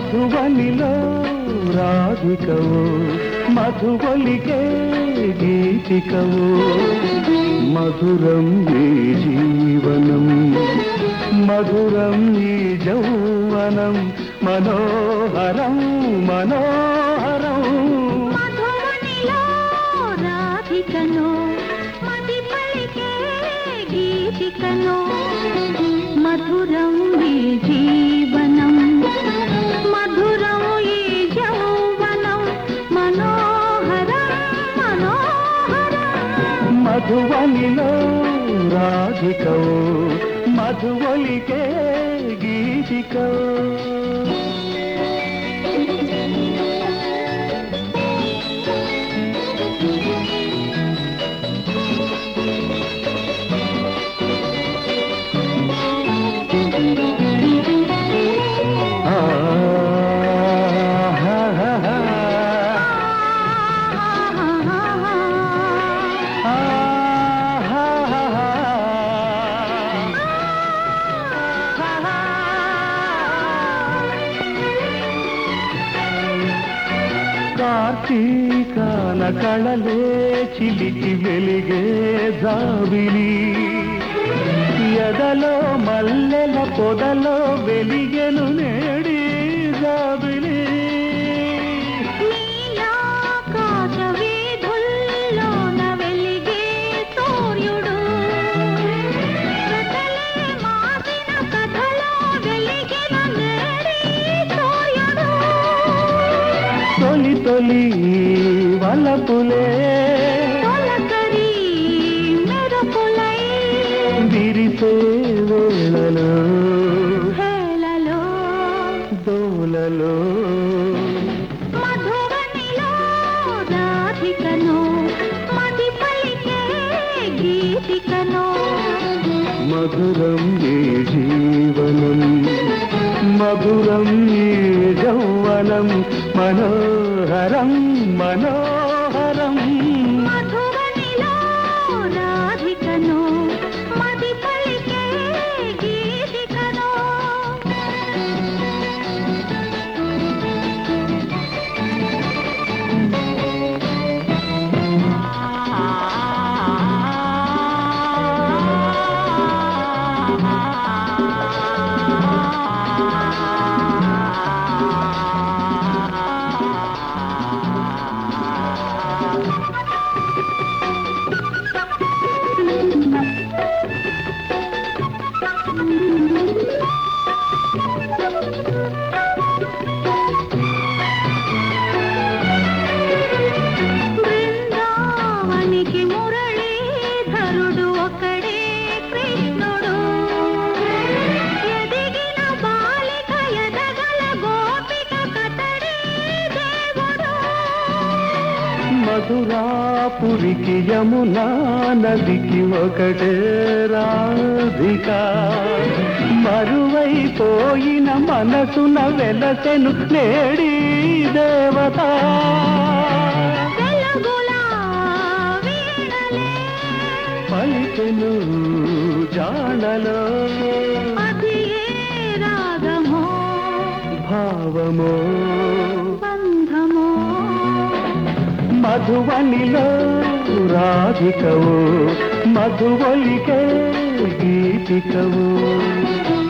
మధువనిలో రాధికవు మధువలికే గీతికవు మధురం ఈ జీవనం మధురం ఈ జౌవనం మనోహరం మనోహరం మధువనిలో రాధికను మది పలికే గీతికను మధురం ఈ జీవనం మధురం ఈ యౌవనం మనోహరం మనోహరం మధువనిలో రాధికవు మధువలికే గీతికవు ఆ, హా, హా, హా. ఆ, హా, హా, హా. కార్తీకాల కళలే చిలికి వెలిగే జాబిలి ఎదలో మల్లెల పొదలో వెలిగెను నేడి జాబిలి నీలాకాశ వీధుల్లోన వెలిగే సూర్యుడు కథలే మాసిన కథలో వెలిగిన నేడి సూర్యుడు తొలి తొలి వలపులే తొలకరి మెరుపులై విరిసే వేళలో హేళలో దోలలో మధువనిలో రాధికను మది పలికే గీతికను మధురం ఈ జీవనం మధురం ఈ యౌవనం మనోహరం మనోహరం మధువనిలో రాధికను మది పలికే గీతికను బృందావనికి మురళీధరుడు ఒకడే కృష్ణుడు ఎదిగిన బాలిక ఎదగల గోపిక కతడే దేవుడు మధురాపురికి యమునా నదికి ఒకటే రాధిక మరువైపోయిన మనసున వెలసెను నేడి దేవత వెలుగులా వీణలే పలికెను జాడలో అది ఏ రాగమో భావమో బంధమో మధువనిలో రాధికవు మధువలికే గీతికవు